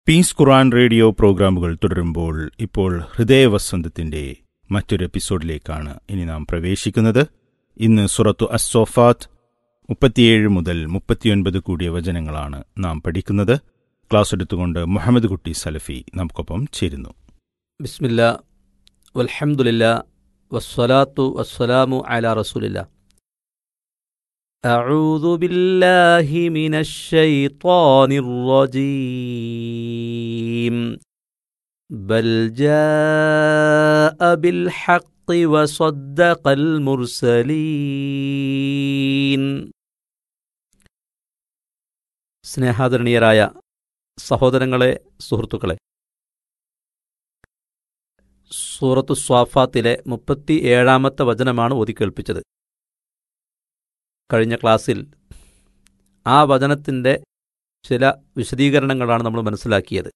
piece ഖുറാൻ radio പ്രോഗ്രാമുകൾ തുടരുമ്പോൾ ഇപ്പോൾ ഹൃദയവസന്തത്തിന്റെ മറ്റൊരു എപ്പിസോഡിലേക്കാണ് ഇനി നാം പ്രവേശിക്കുന്നത് ഇന്ന് സുറത്തു അസ്സോഫാത്ത് മുപ്പത്തിയേഴ് മുതൽ മുപ്പത്തിയൊൻപത് കൂടിയ വചനങ്ങളാണ് നാം പഠിക്കുന്നത് ക്ലാസ് എടുത്തുകൊണ്ട് മുഹമ്മദ് കുട്ടി സലഫി നമുക്കൊപ്പം ചേരുന്നു ബിസ്മില്ല വൽഹംദുലില്ല വസ്സലാത്തു വസ്സലാമു അല റസൂലില്ല أعوذ بالله من الشيطان الرجيم بل جاء بالحق وصدق المرسلين സ്നേഹാദരണീയരായ സഹോദരങ്ങളെ സുഹൃത്തുക്കളെ സൂറത്തു സ്വാഫാത്തിലെ മുപ്പത്തി ഏഴാമത്തെ വചനമാണ് ഓതിക്കേൾപ്പിച്ചത് കഴിഞ്ഞ ക്ലാസ്സിൽ ആ വചനത്തിൻ്റെ ചില വിശദീകരണങ്ങളാണ് നമ്മൾ മനസ്സിലാക്കിയത്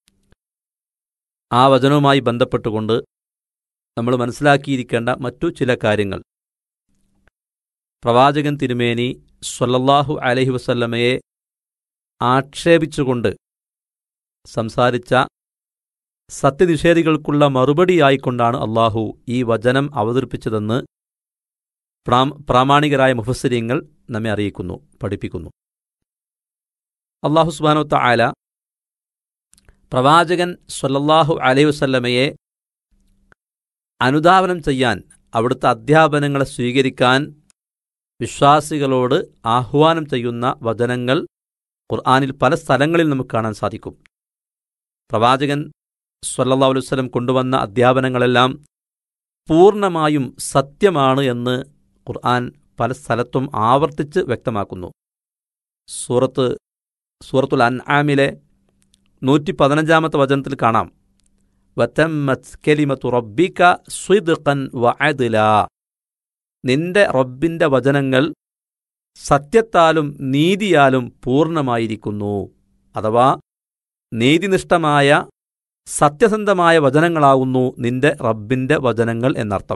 ആ വചനവുമായി ബന്ധപ്പെട്ടുകൊണ്ട് നമ്മൾ മനസ്സിലാക്കിയിരിക്കേണ്ട മറ്റു ചില കാര്യങ്ങൾ പ്രവാചകൻ തിരുമേനി സ്വല്ലല്ലാഹു അലഹി വസല്ലമയെ ആക്ഷേപിച്ചുകൊണ്ട് സംസാരിച്ച സത്യനിഷേധികൾക്കുള്ള മറുപടിയായിക്കൊണ്ടാണ് അള്ളാഹു ഈ വചനം അവതരിപ്പിച്ചതെന്ന് പ്രാമാണികരായ മുഫസ്സിരിങ്ങൾ നമ്മെ അറിയിക്കുന്നു പഠിപ്പിക്കുന്നു അള്ളാഹു സുബാനോത്ത ആല പ്രവാചകൻ സ്വല്ലല്ലാഹു അലൈഹി വസല്ലമയെ അനുധാവനം ചെയ്യാൻ അവിടുത്തെ അധ്യാപനങ്ങളെ സ്വീകരിക്കാൻ വിശ്വാസികളോട് ആഹ്വാനം ചെയ്യുന്ന വചനങ്ങൾ ഖുർആാനിൽ പല സ്ഥലങ്ങളിൽ നമുക്ക് കാണാൻ സാധിക്കും പ്രവാചകൻ സ്വല്ലല്ലാ അലൈഹി വസല്ലം കൊണ്ടുവന്ന അധ്യാപനങ്ങളെല്ലാം പൂർണ്ണമായും സത്യമാണ് എന്ന് ഖുർആൻ പല സ്ഥലത്തും ആവർത്തിച്ച് വ്യക്തമാക്കുന്നു സൂറത്ത് സൂറത്തുൽ അൻആമിലെ നൂറ്റി പതിനഞ്ചാമത്തെ വചനത്തിൽ കാണാം വതമ്മത് കെലിമത്തു റബ്ബിക സ്വിദ്ഖൻ വഅദ്ല നിന്റെ റബ്ബിന്റെ വചനങ്ങൾ സത്യത്താലും നീതിയാലും പൂർണ്ണമായിരിക്കുന്നു അഥവാ നീതിനിഷ്ഠമായ സത്യസന്ധമായ വചനങ്ങളാകുന്നു നിന്റെ റബ്ബിന്റെ വചനങ്ങൾ എന്നർത്ഥം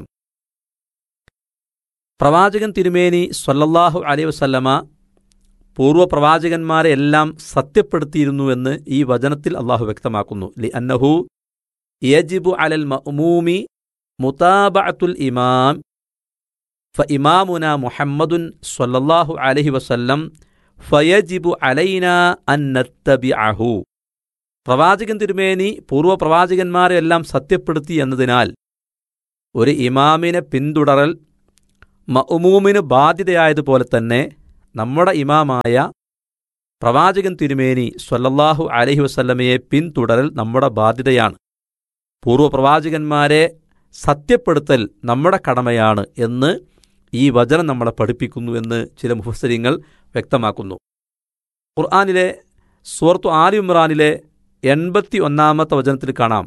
പ്രവാചകൻ തിരുമേനി സ്വല്ലല്ലാഹു അലൈഹി വസല്ലമ പൂർവ്വ പ്രവാചകന്മാരെ എല്ലാം സത്യപ്പെടുത്തിയിരുന്നുവെന്ന് ഈ വചനത്തിൽ അള്ളാഹു വ്യക്തമാക്കുന്നു ലി അന്നഹു യജിബു അലൽ മഅ്മൂമി മുതാബഅത്തുൽ ഇമാം ഫ ഇമാമുന മുഹമ്മദുൻ സ്വല്ലല്ലാഹു അലൈഹി വസല്ലം ഫയജിബു അലൈന അൻ നത്തബിഅഹു പ്രവാചകൻ തിരുമേനി പൂർവ്വ പ്രവാചകന്മാരെ എല്ലാം സത്യപ്പെടുത്തി എന്നതിനാൽ ഒരു ഇമാമിനെ പിന്തുടരൽ മഅ്മൂമിന് ബാധ്യതയായതുപോലെ തന്നെ നമ്മുടെ ഇമാമായ പ്രവാചകൻ തിരുമേനി സ്വല്ലല്ലാഹു അലഹി വസല്ലമയെ പിന്തുടരൽ നമ്മുടെ ബാധ്യതയാണ് പൂർവ്വ പ്രവാചകന്മാരെ സത്യപ്പെടുത്തൽ നമ്മുടെ കടമയാണ് എന്ന് ഈ വചനം നമ്മളെ പഠിപ്പിക്കുന്നു എന്ന് ചില മുഫസരിങ്ങൾ വ്യക്തമാക്കുന്നു ഖുർആാനിലെ സൂറത്തു ആലി ഇമ്രാനിലെ എൺപത്തി ഒന്നാമത്തെ വചനത്തിൽ കാണാം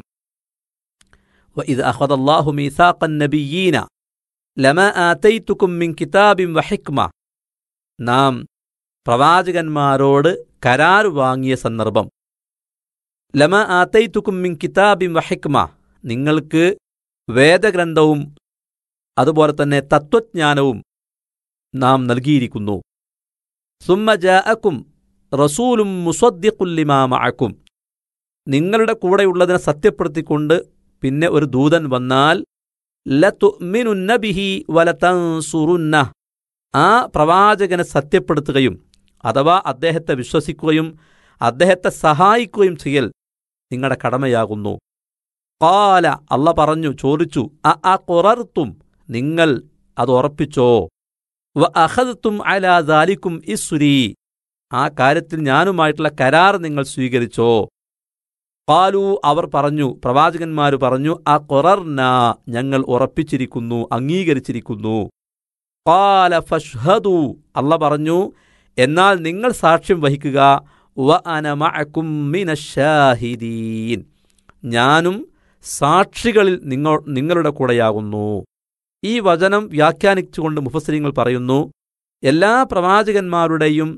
ഇത് അഹദല്ലാഹു മീസാഖൻ നബിയീന ലമ ആതൈത്തുക്കും മിൻ കിതാബിൻ വഹിക്മ നാം പ്രവാചകന്മാരോട് കരാർ വാങ്ങിയ സന്ദർഭം ലമ ആതൈത്തുക്കും മിൻ കിതാബിൻ വഹിക്മ നിങ്ങൾക്ക് വേദഗ്രന്ഥവും അതുപോലെ തന്നെ തത്വജ്ഞാനവും നാം നൽകിയിരിക്കുന്നു സുമ്മ ജാഅക്കും റസൂലും മുസദ്ദിഖുല്ലിമാമഅക്കും നിങ്ങളുടെ കൂടെയുള്ളതിനെ സത്യപ്പെടുത്തിക്കൊണ്ട് പിന്നെ ഒരു ദൂതൻ വന്നാൽ ലതുമിനുന്ന ബിഹി വലതൻസുറുന്ന ആ പ്രവാചകനെ സത്യപ്പെടുത്തുകയും അഥവാ അദ്ദേഹത്തെ വിശ്വസിക്കുകയും അദ്ദേഹത്തെ സഹായിക്കുകയും ചെയ്യൽ നിങ്ങളുടെ കടമയാകുന്നു കാല അല്ല പറഞ്ഞു ചോദിച്ചു അ ആ കുറർത്തും നിങ്ങൾ അത് ഉറപ്പിച്ചോ വ അഹദത്തും അലാ ദാലിക്കും ഇസുരി ആ കാര്യത്തിൽ ഞാനുമായിട്ടുള്ള കരാർ നിങ്ങൾ സ്വീകരിച്ചോ പാലു അവർ പറഞ്ഞു പ്രവാചകന്മാർ പറഞ്ഞു ആ കൊറർന ഞങ്ങൾ ഉറപ്പിച്ചിരിക്കുന്നു അംഗീകരിച്ചിരിക്കുന്നു പാല ഫഷ്ഹദു അല്ല പറഞ്ഞു എന്നാൽ നിങ്ങൾ സാക്ഷ്യം വഹിക്കുക വ അനമഅക്കും മിനശാഹിദീൻ ഞാനും സാക്ഷികളിൽ നിങ്ങൾ നിങ്ങളുടെ കൂടെയാകുന്നു ഈ വചനം വ്യാഖ്യാനിച്ചുകൊണ്ട് മുഫസരിങ്ങൾ പറയുന്നു എല്ലാ പ്രവാചകന്മാരുടെയും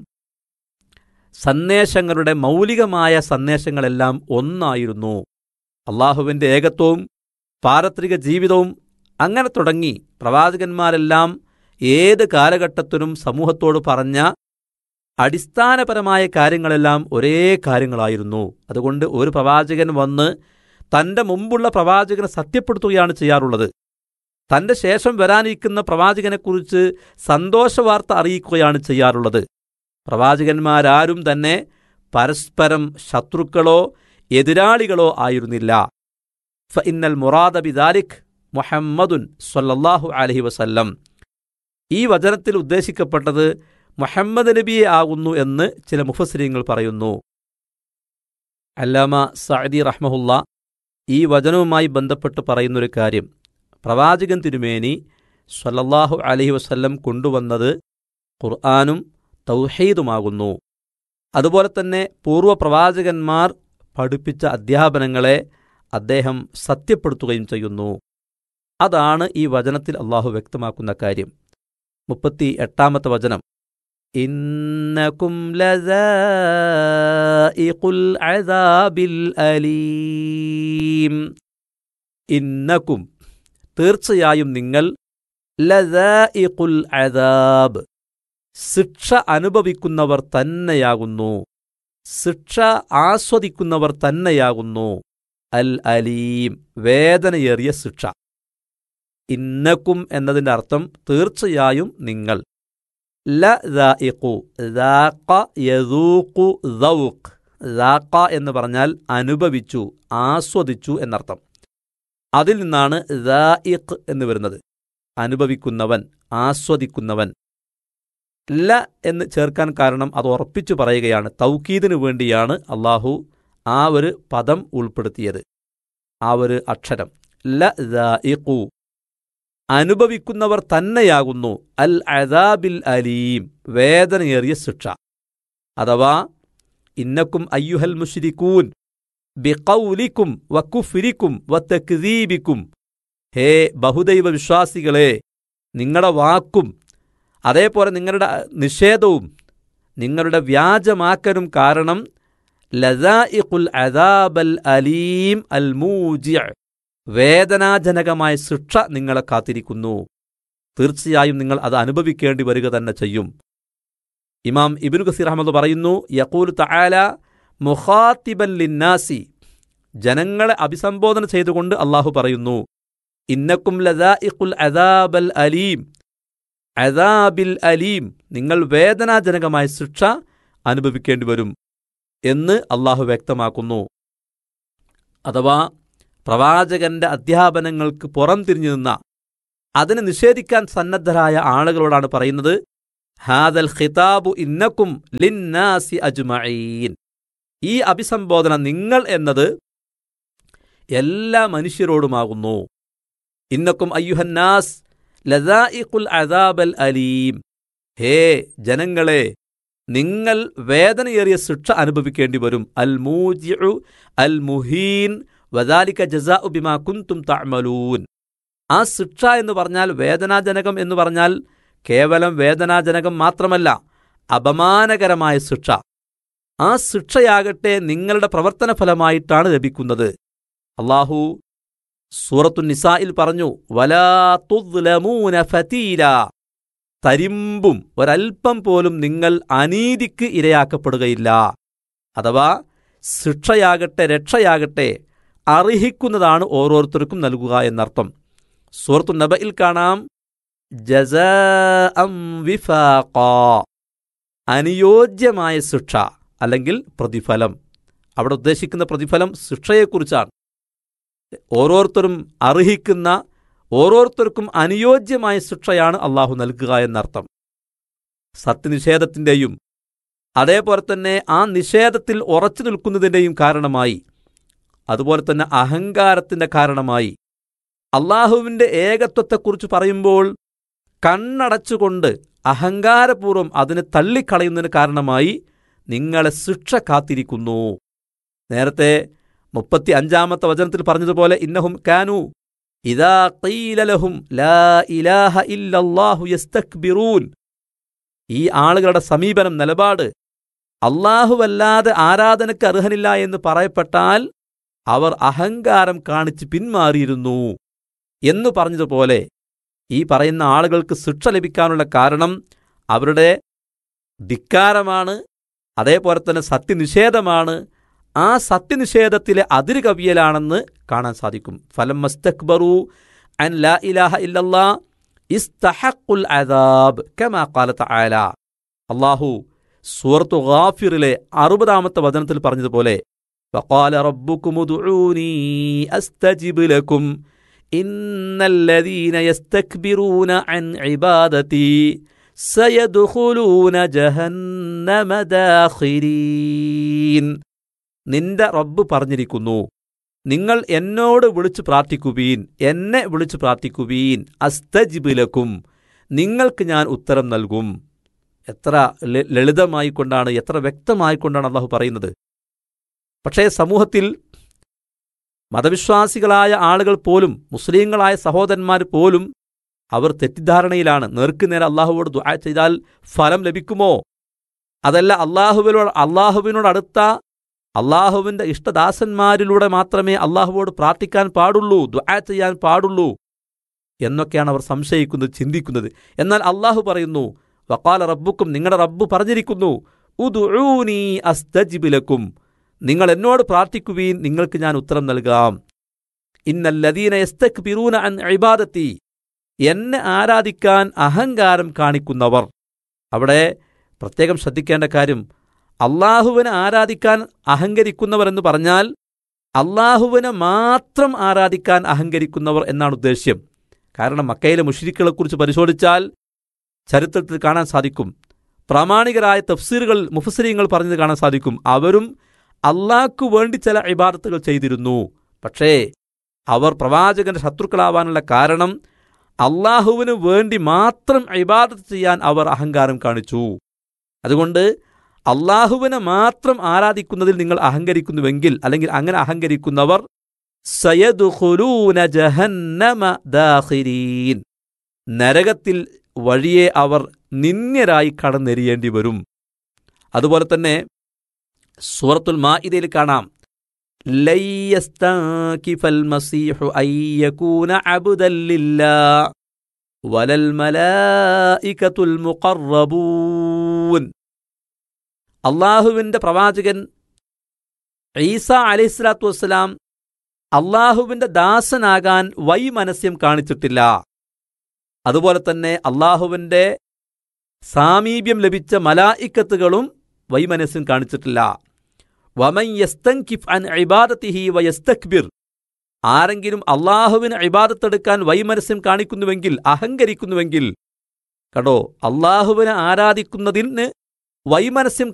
സന്ദേശങ്ങളുടെ മൗലികമായ സന്ദേശങ്ങളെല്ലാം ഒന്നായിരുന്നു അള്ളാഹുവിൻ്റെ ഏകത്വവും പാരത്രിക ജീവിതവും അങ്ങനെ തുടങ്ങി പ്രവാചകന്മാരെല്ലാം ഏത് കാലഘട്ടത്തിനും സമൂഹത്തോട് പറഞ്ഞ അടിസ്ഥാനപരമായ കാര്യങ്ങളെല്ലാം ഒരേ കാര്യങ്ങളായിരുന്നു അതുകൊണ്ട് ഒരു പ്രവാചകൻ വന്ന് തന്റെ മുമ്പുള്ള പ്രവാചകനെ സത്യപ്പെടുത്തുകയാണ് ചെയ്യാറുള്ളത് തന്റെ ശേഷം വരാനിരിക്കുന്ന പ്രവാചകനെക്കുറിച്ച് സന്തോഷവാർത്ത അറിയിക്കുകയാണ് ചെയ്യാറുള്ളത് പ്രവാചകന്മാരാരും തന്നെ പരസ്പരം ശത്രുക്കളോ എതിരാളികളോ ആയിരുന്നില്ല ഫ ഇന്നൽ മുറാദ ബിദാലിഖ് മുഹമ്മദുൻ സല്ലല്ലാഹു അലഹി വസല്ലം ഈ വചനത്തിൽ ഉദ്ദേശിക്കപ്പെട്ടത് മുഹമ്മദ് നബിയെ ആകുന്നു എന്ന് ചില മുഫസ്രീങ്ങൾ പറയുന്നു അല്ലാമ സഅദി റഹ്മഹുല്ല ഈ വചനവുമായി ബന്ധപ്പെട്ട് പറയുന്നൊരു കാര്യം പ്രവാചകൻ തിരുമേനി സല്ലല്ലാഹു അലഹി വസല്ലം കൊണ്ടുവന്നത് ഖുർആാനും തൗഹീദുമാകുന്നു അതുപോലെ തന്നെ പൂർവ്വ പ്രവാചകന്മാർ പഠിപ്പിച്ച അധ്യാപനങ്ങളെ അദ്ദേഹം സത്യപ്പെടുത്തുകയും ചെയ്യുന്നു അതാണ് ഈ വചനത്തിൽ അള്ളാഹു വ്യക്തമാക്കുന്ന കാര്യം മുപ്പത്തി എട്ടാമത്തെ വചനം ഇന്നകും ലദാഇഖുൽ അദാബിൽ അലീം ഇന്നക്കും തീർച്ചയായും നിങ്ങൾ ലദാഇഖുൽ അദാബ് ശിക്ഷ അനുഭവിക്കുന്നവർ തന്നെയാകുന്നു ശിക്ഷ ആസ്വദിക്കുന്നവർ തന്നെയാകുന്നു അൽ അലീം വേദനയേറിയ ശിക്ഷ ഇന്നക്കും എന്നതിൻ്റെ അർത്ഥം തീർച്ചയായും നിങ്ങൾ ല ദാഇഖു ദാഖ യദൂഖു ദൗഖ് ദാഖ എന്ന് പറഞ്ഞാൽ അനുഭവിച്ചു ആസ്വദിച്ചു എന്നർത്ഥം അതിൽ നിന്നാണ് ദാഇഖ് എന്ന് വരുന്നത് അനുഭവിക്കുന്നവൻ ആസ്വദിക്കുന്നവൻ ല എന്ന് ചേർക്കാൻ കാരണം അത് ഉറപ്പിച്ചു പറയുകയാണ് തൗക്കീദിനു വേണ്ടിയാണ് അള്ളാഹു ആ ഒരു പദം ഉൾപ്പെടുത്തിയത് ആ ഒരു അക്ഷരം ല ദാഇഖു അനുഭവിക്കുന്നവർ തന്നെയാകുന്നു അൽ അദാബിൽ അലീം വേദനയേറിയ ശിക്ഷ അഥവാ ഇന്നക്കും അയ്യുഹൽ മുഷ്രിക്കൂൻ ബിഖൗലിക്കും വക്കുഫിരിക്കും വത്തക്ദീബിക്കും ഹേ ബഹുദൈവ വിശ്വാസികളെ നിങ്ങളുടെ വാക്കും അതേപോലെ നിങ്ങളുടെ നിഷേധവും നിങ്ങളുടെ വ്യാജമാക്കലും കാരണം ലദാഇഖുൽ അദാബൽ അലീം അൽ മൂജിഅ വേദനാജനകമായ ശിക്ഷ നിങ്ങളെ കാത്തിരിക്കുന്നു തീർച്ചയായും നിങ്ങൾ അത് അനുഭവിക്കേണ്ടി വരിക തന്നെ ചെയ്യും ഇമാം ഇബിനു ഖസീർ അഹമ്മദ് പറയുന്നു യക്കൂൽ തആല മുഖാത്തിബൻ ലിന്നാസി ജനങ്ങളെ അഭിസംബോധന ചെയ്തുകൊണ്ട് അള്ളാഹു പറയുന്നു ഇന്നക്കും ലദാഇഖുൽ അദാബൽ അലീം അദാബിൽ അലീം നിങ്ങൾ വേദനാജനകമായ ശിക്ഷ അനുഭവിക്കേണ്ടി വരും എന്ന് അള്ളാഹു വ്യക്തമാക്കുന്നു അഥവാ പ്രവാചകന്റെ അധ്യാപനങ്ങൾക്ക് പുറം തിരിഞ്ഞു നിന്ന അതിനെ നിഷേധിക്കാൻ സന്നദ്ധരായ ആളുകളോടാണ് പറയുന്നത് ഹാദൽ ഖിതാബു ഇന്നക്കും ലിന്നാസി അജ്മഈൻ ഈ അഭിസംബോധന നിങ്ങൾ എന്നത് എല്ലാ മനുഷ്യരോടുമാകുന്നു ഇന്നക്കും അയ്യുഹന്നാസ് ലദായിഖുൽ അദാബൽ അലീം ഹേ ജനങ്ങളെ നിങ്ങൾ വേദനയേറിയ ശിക്ഷ അനുഭവിക്കേണ്ടി വരും അൽ മൂജിഉ അൽ മുഹീൻ വദാലിക ജസാ ബിമാ കുന്തും തഅമലൂൻ ആ ശിക്ഷ എന്ന് പറഞ്ഞാൽ വേദനാജനകം എന്ന് പറഞ്ഞാൽ കേവലം വേദനാജനകം മാത്രമല്ല അപമാനകരമായ ശിക്ഷ ആ ശിക്ഷയാകട്ടെ നിങ്ങളുടെ പ്രവർത്തന ഫലമായിട്ടാണ് ലഭിക്കുന്നത് അള്ളാഹു സൂറത്തു നിസായിൽ പറഞ്ഞു വലാ തുദ്ലമൂന ഫതീല തരിമ്പും ഒരൽപ്പം പോലും നിങ്ങൾ അനീതിക്ക് ഇരയാക്കപ്പെടുകയില്ല അഥവാ ശിക്ഷയാകട്ടെ രക്ഷയാകട്ടെ അർഹിക്കുന്നതാണ് ഓരോരുത്തർക്കും നൽകുക എന്നർത്ഥം സൂറത്തു നബയിൽ കാണാം ജസാഅം വിഫാഖാ അനുയോജ്യമായ ശിക്ഷ അല്ലെങ്കിൽ പ്രതിഫലം അവിടെ ഉദ്ദേശിക്കുന്ന പ്രതിഫലം ശിക്ഷയെക്കുറിച്ചാണ് ഓരോരുത്തരും അർഹിക്കുന്ന ഓരോരുത്തർക്കും അനുയോജ്യമായ ശിക്ഷയാണ് അള്ളാഹു നൽകുക എന്നർത്ഥം സത്യനിഷേധത്തിൻ്റെയും അതേപോലെ തന്നെ ആ നിഷേധത്തിൽ ഉറച്ചു നിൽക്കുന്നതിൻ്റെയും കാരണമായി അതുപോലെ തന്നെ അഹങ്കാരത്തിൻ്റെ കാരണമായി അള്ളാഹുവിൻ്റെ ഏകത്വത്തെക്കുറിച്ച് പറയുമ്പോൾ കണ്ണടച്ചുകൊണ്ട് അഹങ്കാരപൂർവ്വം അതിനെ തള്ളിക്കളയുന്നതിന് കാരണമായി നിങ്ങളെ ശിക്ഷ കാത്തിരിക്കുന്നു നേരത്തെ മുപ്പത്തി അഞ്ചാമത്തെ വചനത്തിൽ പറഞ്ഞതുപോലെ ഇന്നഹും കാനു ഇതാ ഖീലലഹും ലാ ഇലാഹ ഇല്ലല്ലാഹു യസ്തക്ബിറൂൻ ഈ ആളുകളുടെ സമീപനം നിലപാട് അള്ളാഹുവല്ലാതെ ആരാധനയ്ക്ക് അർഹനില്ല എന്ന് പറയപ്പെട്ടാൽ അവർ അഹങ്കാരം കാണിച്ച് പിന്മാറിയിരുന്നു എന്ന് പറഞ്ഞതുപോലെ ഈ പറയുന്ന ആളുകൾക്ക് ശിക്ഷ ലഭിക്കാനുള്ള കാരണം അവരുടെ ധിക്കാരമാണ് അതേപോലെ തന്നെ സത്യനിഷേധമാണ് ആ സത്യനിഷേധത്തിലെ അതിര് കവിയലാണെന്ന് കാണാൻ സാധിക്കും ഫലം മസ്തക്ബറു അൻ ലാ ഇലാഹ ഇല്ലല്ലാ ഇസ്തഹഖുൽ അദാബ് കമാ ഖാല തആല അല്ലാഹു സൂറത്തു ഗാഫിറിലെ അറുപതാമത്തെ വചനത്തിൽ പറഞ്ഞതുപോലെ وقال ربكم ادعوني أستجب لكم إن الذين يستكبرون عن عبادتي سيدخلون جهنم داخرين നിന്റെ റബ്ബ് പറഞ്ഞിരിക്കുന്നു നിങ്ങൾ എന്നോട് വിളിച്ചു പ്രാർത്ഥിക്കുവീൻ എന്നെ വിളിച്ചു പ്രാർത്ഥിക്കുവീൻ അസ്തജിബിലക്കും നിങ്ങൾക്ക് ഞാൻ ഉത്തരം നൽകും എത്ര ല- ലളിതമായിക്കൊണ്ടാണ് എത്ര വ്യക്തമായിക്കൊണ്ടാണ് അള്ളാഹു പറയുന്നത് പക്ഷേ സമൂഹത്തിൽ മതവിശ്വാസികളായ ആളുകൾ പോലും മുസ്ലിങ്ങളായ സഹോദരന്മാർ പോലും അവർ തെറ്റിദ്ധാരണയിലാണ് നേർക്കുനേരെ അള്ളാഹുവോട് ദുആ ചെയ്താൽ ഫലം ലഭിക്കുമോ അതല്ല അള്ളാഹുവിനോട് അള്ളാഹുവിനോട് അടുത്ത അള്ളാഹുവിന്റെ ഇഷ്ടദാസന്മാരിലൂടെ മാത്രമേ അള്ളാഹുവോട് പ്രാർത്ഥിക്കാൻ പാടുള്ളൂ ദുആ ചെയ്യാൻ പാടുള്ളൂ എന്നൊക്കെയാണ് അവർ സംശയിക്കുന്നത് ചിന്തിക്കുന്നത് എന്നാൽ അള്ളാഹു പറയുന്നു വക്കാല റബ്ബുക്കും നിങ്ങളുടെ റബ്ബ് പറഞ്ഞിരിക്കുന്നു ഉദുഊനി അസ്തജിബിലക്കും നിങ്ങൾ എന്നോട് പ്രാർത്ഥിക്കുവീൻ നിങ്ങൾക്ക് ഞാൻ ഉത്തരം നൽകാം ഇന്നല്ലദീന യസ്തക്ബിറൂന അൻ ഇബാദത്തി എന്നെ ആരാധിക്കാൻ അഹങ്കാരം കാണിക്കുന്നവർ അവിടെ പ്രത്യേകം ശ്രദ്ധിക്കേണ്ട കാര്യം അള്ളാഹുവിനെ ആരാധിക്കാൻ അഹങ്കരിക്കുന്നവർ എന്ന് പറഞ്ഞാൽ അള്ളാഹുവിനെ മാത്രം ആരാധിക്കാൻ അഹങ്കരിക്കുന്നവർ എന്നാണ് ഉദ്ദേശ്യം കാരണം മക്കയിലെ മുഷിരിക്കുകളെക്കുറിച്ച് പരിശോധിച്ചാൽ ചരിത്രത്തിൽ കാണാൻ സാധിക്കും പ്രാമാണികരായ തഫ്സീറുകൾ മുഫസരീങ്ങൾ പറഞ്ഞത് കാണാൻ സാധിക്കും അവരും അള്ളാഹ്ക്കു വേണ്ടി ചില ഇബാദത്തുകൾ ചെയ്തിരുന്നു പക്ഷേ അവർ പ്രവാചകന്റെ ശത്രുക്കളാവാനുള്ള കാരണം അള്ളാഹുവിന് വേണ്ടി മാത്രം ഇബാദത്ത് ചെയ്യാൻ അവർ അഹങ്കാരം കാണിച്ചു അതുകൊണ്ട് അള്ളാഹുവിനെ മാത്രം ആരാധിക്കുന്നതിൽ നിങ്ങൾ അഹങ്കരിക്കുന്നുവെങ്കിൽ അല്ലെങ്കിൽ അങ്ങനെ അഹങ്കരിക്കുന്നവർ സയദുഖുലൂന ജഹന്നമ ദാഖിരീൻ നരകത്തിൽ വഴിയെ അവർ നിന്ദ്യരായി കടന്നെരിയേണ്ടി വരും അതുപോലെ തന്നെ സൂറത്തുൽ മാഇദയിൽ കാണാം ലൻ യസ്തൻകിഫൽ മസീഹു അൻ യകൂന അബ്ദൻ ലില്ലാഹ് വലൽ മലായികത്തുൽ മുഖറബൂൻ അള്ളാഹുവിൻ്റെ പ്രവാചകൻ ഈസ അലൈഹിസ്ലാത്തു വസ്സലാം അള്ളാഹുവിൻ്റെ ദാസനാകാൻ വൈമനസ്യം കാണിച്ചിട്ടില്ല അതുപോലെ തന്നെ അള്ളാഹുവിൻ്റെ സാമീപ്യം ലഭിച്ച മലായിക്കത്തുകളും വൈമനസ്യം കാണിച്ചിട്ടില്ല വമൻ യസ്തൻകിഫ് അൻ ഇബാദത്തിഹി വയസ്തക്ബിർ ആരെങ്കിലും അള്ളാഹുവിന് ഇബാദത്തെടുക്കാൻ വൈമനസ്യം കാണിക്കുന്നുവെങ്കിൽ അഹങ്കരിക്കുന്നുവെങ്കിൽ കടോ അള്ളാഹുവിനെ ആരാധിക്കുന്നതിന് വൈമനസ്യം